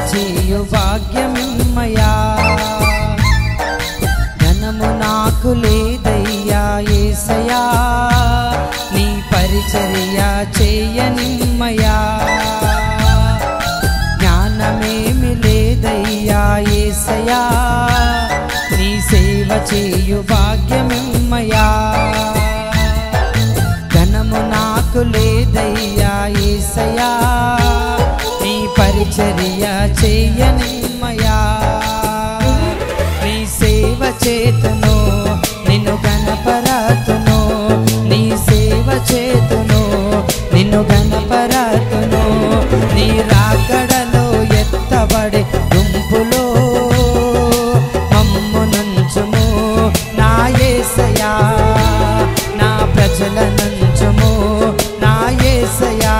చేయు భాగ్యమిమ్మయా ధనము నాకు లేదయ్యా ఏసయా నీ పరిచర్య చేయనిమ్మయా జ్ఞానమేమి లేదయ్యా ఏసయా నీ సేవ చేయు భాగ్యమిమ్మయా ధనము నాకు లేదయ్యా ఏసయా నీ పరిచర్య చేయనిమ్మయా నీ సేవ చేతును నిన్ను గణపరతును నీ సేవ చేతును నిన్ను గణపరతును నీ రాకడలో ఎత్తబడే గుంపులో మమ్ము నుంచుము నా యేసయా నా ప్రజల నుంచుము నా యేసయా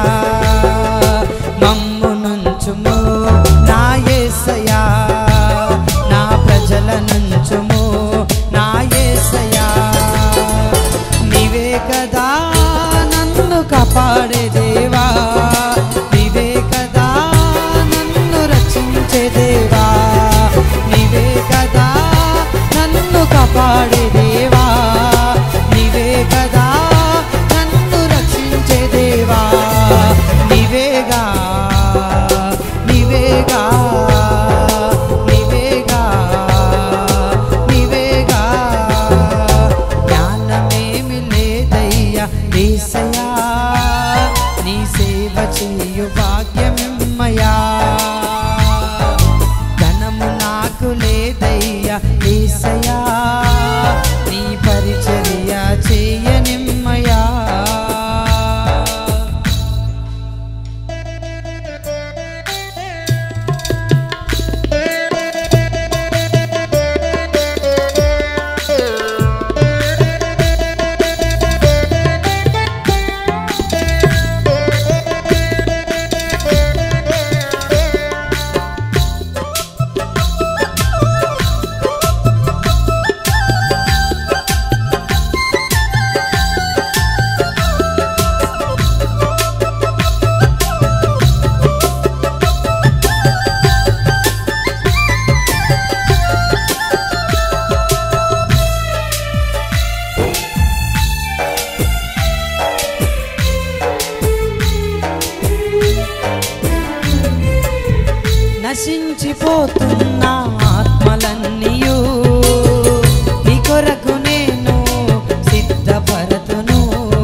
మమ్ము నుంచుము నా యేసయా నా ప్రజల నుంచుము నా యేసయా నీవే కదా నన్ను కాపాడే దేవా నీవే కదా నన్ను రక్షించే దేవా నీవే కదా నన్ను కాపాడే దేవా నీవే కదా నన్ను రక్షించే దేవా నీవేగా నీవేగా నీవేగా నీవేగా జ్ఞానమేమి లేదయ్యా ఏసయా నీ సేవ చేయు భాగ్యమిమ్మయా ధనము నాకు లేదయ్యా ఏసయా నీ పరిచర్య చేయనిమ్మయా నశించిపోతున్న ఆత్మలన్నీయు నీ కొరకు నేను సిద్ధపరతును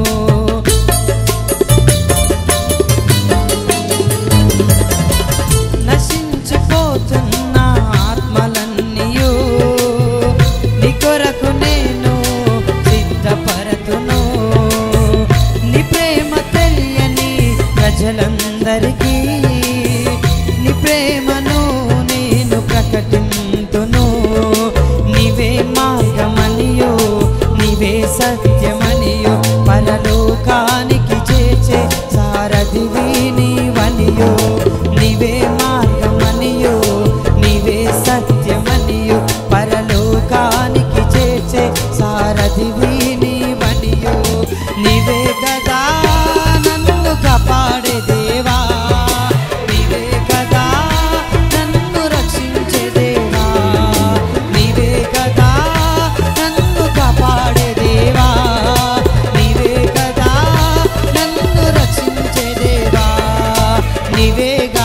నశించిపోతున్న ఆత్మలన్నీయు నీ కొరకు నేను సిద్ధపరతును నీ ప్రేమ తెలియని ప్రజలందరికీ నీ ప్రేమను నేను ప్రకటింతును నీవే మార్గమనియో నీవే సత్యమనియో పరలోకానికి చేచే సారథివి నీవనియో నీవే మార్గమనియో నీవే సత్యమనియో పరలోకానికి చేచే సారథివి నీవనియో నీవే గదా నన్ను కాపాడే దేవా నీవే కదా నన్ను రక్షించే దేవా నీవే కదా నన్ను కాపాడే దేవా నీవే కదా నన్ను రక్షించే దేవా నీవేగా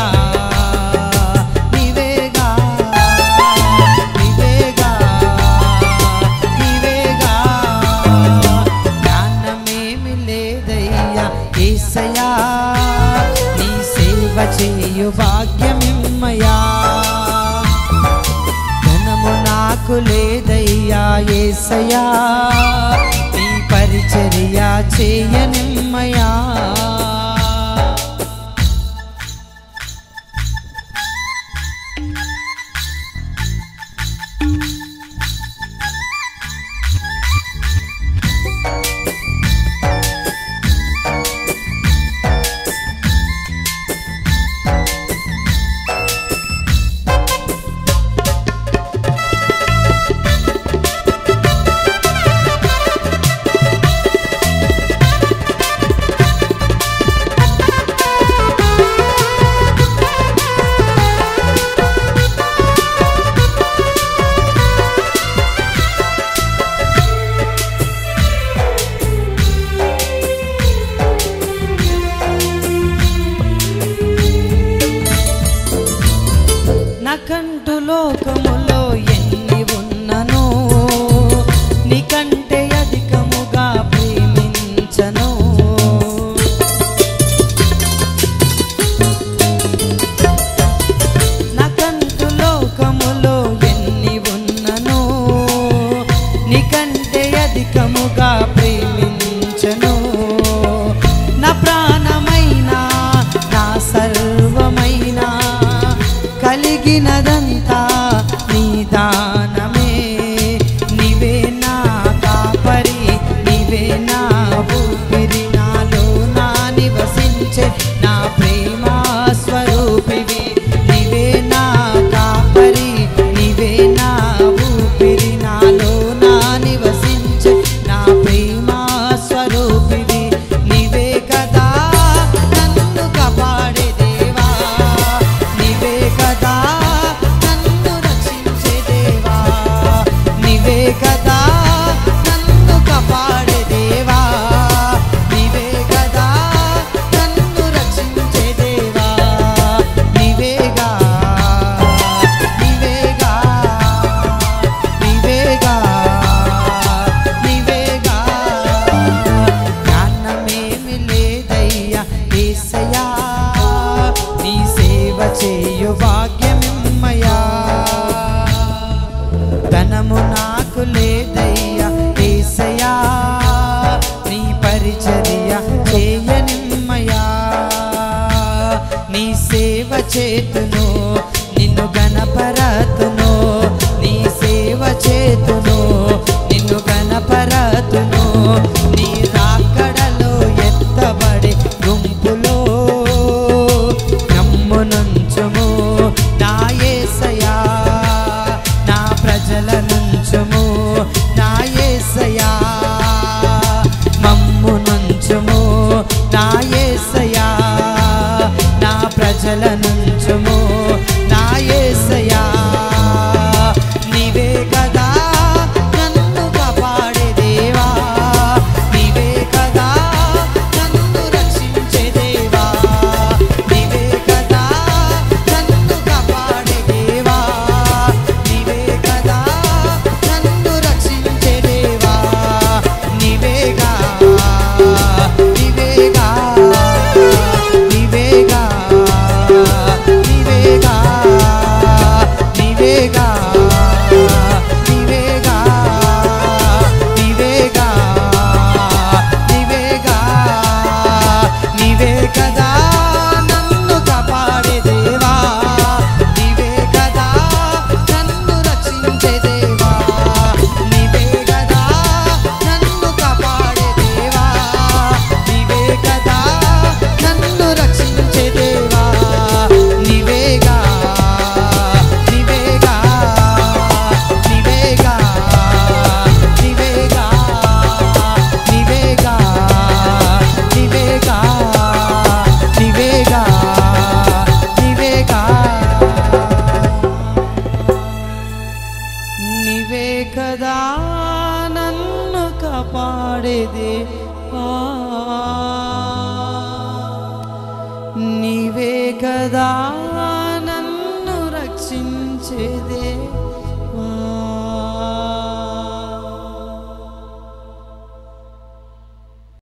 నీవేగా నీవేగా నీవేగా జ్ఞానమేమి లేదయ్యా ఏసయా నీ సేవ చేయు భాగ్యమిమ్మయా ధనము నాకు లేదయ్యా ఏసయా నీ పరిచర్య చేయనిమ్మయా నాకంటూ లోకములో ఎన్ని ఉన్నను నీకంటే అధికముగా ప్రేమించను నాకంటూ లోకములో ఎన్ని ఉన్నను నీకంటే అధికముగా ప్రేమించను నా ప్రాణమైన నా సర్వమైన కలిగినదంతా నీ దానమే నీవే నా కాపరి నీవే నా ఊపిరి నాలో నా నివసించే నా ప్రేమ స్వరూపివి నీవే నా కాపరి నీవే నా ఊపిరి నాలో నా నివసించే నా ప్రేమ స్వరూపివి నీవే కదా నన్ను కాపాడే దేవా నీవే కదా నన్ను రక్షించే దేవా నీవే కదా నన్ను కాపాడే దేవా నీవే కదా నన్ను రక్షించే దేవా నీవేగా నీవేగా నీవేగా నీవేగా జ్ఞానమేమి లేదయ్యా ఏసయ్యా నీ సేవ చేయు భాగ్యమిమ్మయా ధనము నాకు లేదయ్యా ఏసయ్యా నీ పరిచర్య చేయనిమ్మయా నీ సేవ చేతును నిన్ను గణపరతును నీ సేవ చేతును నిన్ను గణపరతును నీ రాకడలో ఎత్తబడే గుంపులో నమ్మునుంచుము నా యేసయా నా ప్రజల నుంచుము నా యేసయా మమ్ము నుంచుము నా యేసయా నా ప్రజల నుంచుము నా యేసయా నీవే కదా నన్ను కాపాడే దేవా నీవే కదా నన్ను రక్షించే దేవా నీవే కదా నన్ను కాపాడే దేవా నీవే కదా నన్ను రక్షించే దేవా నీవేగా నీవేగా నీవేగా నీవేగా నీవేగా నీవేగా నీవేగా నీవేగా నీవే కదా నన్ను కాపాడే దేవా నీవే కదా నన్ను రక్షించే దేవా నీవే కదా నన్ను కాపాడే దేవా నీవే కదా నన్ను రక్షించే దేవా నీవేగా నీవేగా నీవేగా నీవేగా నీవేగా నీవేగా నీవేగా నీవేగా నీవే కదా నన్ను కాపాడేదే నీవే కదా నన్ను రక్షించేదే